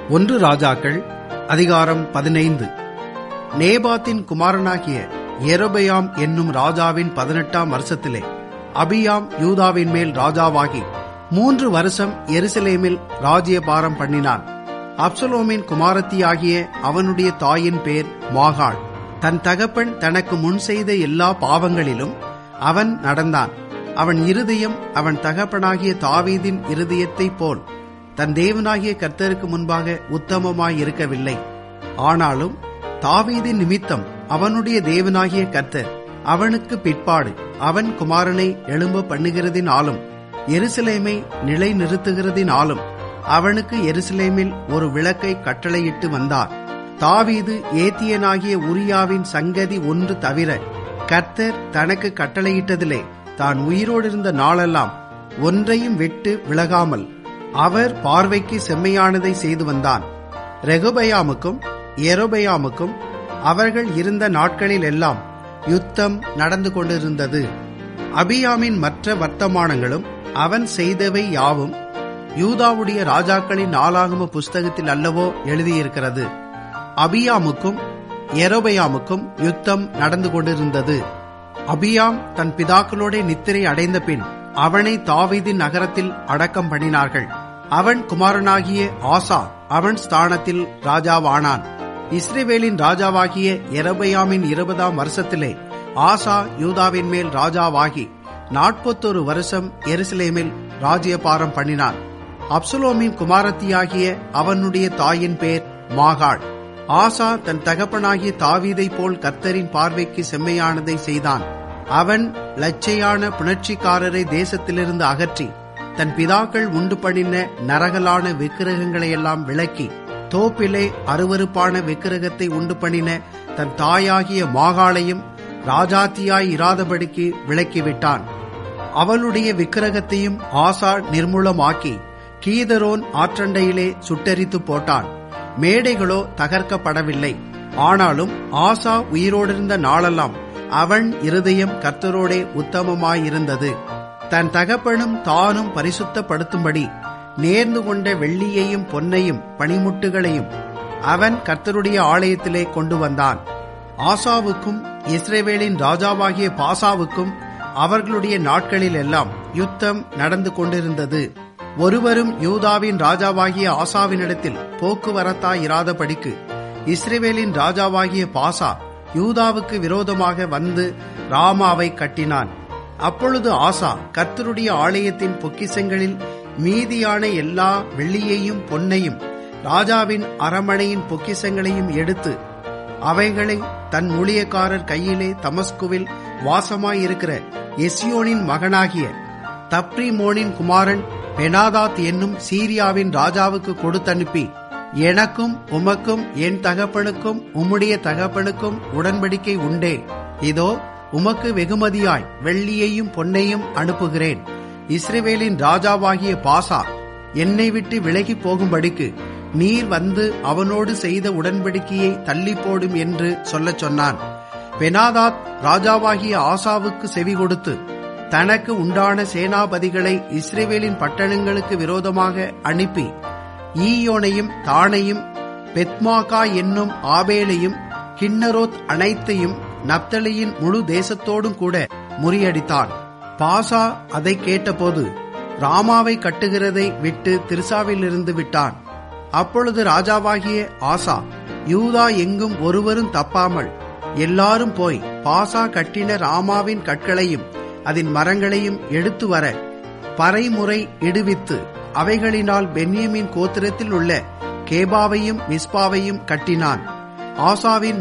ஒன்று ராஜாக்கள் அதிகாரம் பதினைந்து நேபாத்தின் குமாரனாகிய எரோபெயாம் என்னும் ராஜாவின் பதினெட்டாம் வருஷத்திலே அபியாம் யூதாவின் மேல் ராஜாவாகி மூன்று வருஷம் எருசலேமில் ராஜ்யபாரம் பண்ணினான் அப்சலோமின் குமாரத்தியாகிய அவனுடைய தாயின் பேர் மாகாள் தன் தகப்பன் தனக்கு முன் செய்த எல்லா பாவங்களிலும் அவன் நடந்தான் அவன் இருதயம் அவன் தகப்பனாகிய தாவீதின் இருதயத்தைப் போல் தன் தேவனாகிய கர்த்தருக்கு முன்பாக உத்தமமாயிருக்கவில்லை ஆனாலும் தாவீதின் நிமித்தம் அவனுடைய தேவனாகிய கர்த்தர் அவனுக்கு பிற்பாடு அவன் குமாரனை எழும்ப பண்ணுகிறதினாலும் எருசலேமை நிலைநிறுத்துகிறதினாலும் அவனுக்கு எருசலேமில் ஒரு விளக்கை கட்டளையிட்டு வந்தார் தாவீது ஏத்தியனாகிய உரியாவின் சங்கதி ஒன்று தவிர கர்த்தர் தனக்கு கட்டளையிட்டதிலே தான் உயிரோடிருந்த நாளெல்லாம் ஒன்றையும் விட்டு விலகாமல் அவர் பார்வைக்கு செம்மையானதை செய்து வந்தான் ரெகுபயாமுக்கும் எரோபயாமுக்கும் அவர்கள் இருந்த நாட்களில் எல்லாம் யுத்தம் நடந்து கொண்டிருந்தது அபியாமின் மற்ற வர்த்தமானங்களும் அவன் செய்தவை யாவும் யூதாவுடைய ராஜாக்களின் நாளாகம புஸ்தகத்தில் அல்லவோ எழுதியிருக்கிறது அபியாமுக்கும் எரோபயாமுக்கும் யுத்தம் நடந்து கொண்டிருந்தது அபியாம் தன் பிதாக்களோட நித்திரை அடைந்த பின் அவனை தாவீதின் நகரத்தில் அடக்கம் பண்ணினார்கள் அவன் குமாரனாகிய ஆசா அவன் ஸ்தானத்தில் ராஜாவானான் இஸ்ரேவேலின் ராஜாவாகிய எரபயாமின் இருபதாம் வருஷத்திலே ஆசா யூதாவின் மேல் ராஜாவாகி நாற்பத்தொரு வருஷம் எருசலேமில் ராஜ்யபாரம் பண்ணினான் அப்சுலோமின் குமாரத்தியாகிய அவனுடைய தாயின் பேர் மாகாள் ஆசா தன் தகப்பனாகிய தாவீதை போல் கர்த்தரின் பார்வைக்கு செம்மையானதை செய்தான் அவன் லட்சையான புணர்ச்சிக்காரரை தேசத்திலிருந்து அகற்றி தன் பிதாக்கள் உண்டு பண்ணின நரகலான விக்கிரகங்களையெல்லாம் விளக்கி தோப்பிலே அருவறுப்பான விக்கிரகத்தை உண்டு பண்ணின தன் தாயாகிய மாகாளையும் ராஜாத்தியாய் இராதபடிக்கு விளக்கிவிட்டான் அவளுடைய விக்கிரகத்தையும் ஆசா நிர்மூலமாக்கி கீதரோன் ஆற்றண்டையிலே சுட்டரித்து போட்டான் மேடைகளோ தகர்க்கப்படவில்லை ஆனாலும் ஆசா உயிரோடிருந்த நாளெல்லாம் அவன் இருதயம் கர்த்தரோடே உத்தமமாயிருந்தது தன் தகப்பனும் தானும் பரிசுத்தப்படுத்தும்படி நேர்ந்து கொண்ட வெள்ளியையும் பொன்னையும் பனிமுட்டுகளையும் அவன் கர்த்தருடைய ஆலயத்திலே கொண்டு வந்தான் ஆசாவுக்கும் இஸ்ரேவேலின் ராஜாவாகிய பாசாவுக்கும் அவர்களுடைய நாட்களில் எல்லாம் யுத்தம் நடந்து கொண்டிருந்தது ஒருவரும் யூதாவின் ராஜாவாகிய ஆசாவினிடத்தில் போக்குவரத்தாயிராதபடிக்கு இஸ்ரேவேலின் ராஜாவாகிய பாசா யூதாவுக்கு விரோதமாக வந்து ராமாவை கட்டினான் அப்பொழுது ஆசா கர்த்தருடைய ஆலயத்தின் பொக்கிசங்களில் மீதியான எல்லா வெள்ளியையும் பொன்னையும் ராஜாவின் அரமனையின் பொக்கிசங்களையும் எடுத்து அவைகளை தன் ஊழியக்காரர் கையிலே தமஸ்குவில் வாசமாயிருக்கிற எசியோனின் மகனாகிய தப்ரிமோனின் குமாரன் பெனாதாத் என்னும் சீரியாவின் ராஜாவுக்கு கொடுத்தனுப்பி எனக்கும் உமக்கும் என் தகப்பனுக்கும் உம்முடைய தகப்பனுக்கும் உடன்படிக்கை உண்டே இதோ உமக்கு வெகுமதியாய் வெள்ளியையும் பொன்னையும் அனுப்புகிறேன் இஸ்ரேவேலின் ராஜாவாகிய பாசா என்னை விட்டு விலகி போகும்படிக்கு நீர் வந்து அவனோடு செய்த உடன்படிக்கையை தள்ளி போடும் என்று சொல்லச் சொன்னான் பெனாதாத் ராஜாவாகிய ஆசாவுக்கு செவி கொடுத்து தனக்கு உண்டான சேனாபதிகளை இஸ்ரேவேலின் பட்டணங்களுக்கு விரோதமாக அனுப்பி ஈயோனையும் தானையும் பெத்மாகா என்னும் ஆபேலையும் கிண்ணரோத் அனைத்தையும் நப்தலியின் முழு தேசத்தோடும் கூட முறியடித்தான் பாசா அதை கேட்டபோது ராமாவை கட்டுகிறதை விட்டு திருசாவிலிருந்து விட்டான் அப்பொழுது ராஜாவாகிய ஆசா யூதா எங்கும் ஒருவரும் தப்பாமல் எல்லாரும் போய் பாசா கட்டின ராமாவின் கற்களையும் அதன் மரங்களையும் எடுத்து வர பறைமுறை இடுவித்து அவைகளினால் பென்யமின் கோத்திரத்தில் உள்ள கேபாவையும் மிஸ்பாவையும் கட்டினான் ஆசாவின்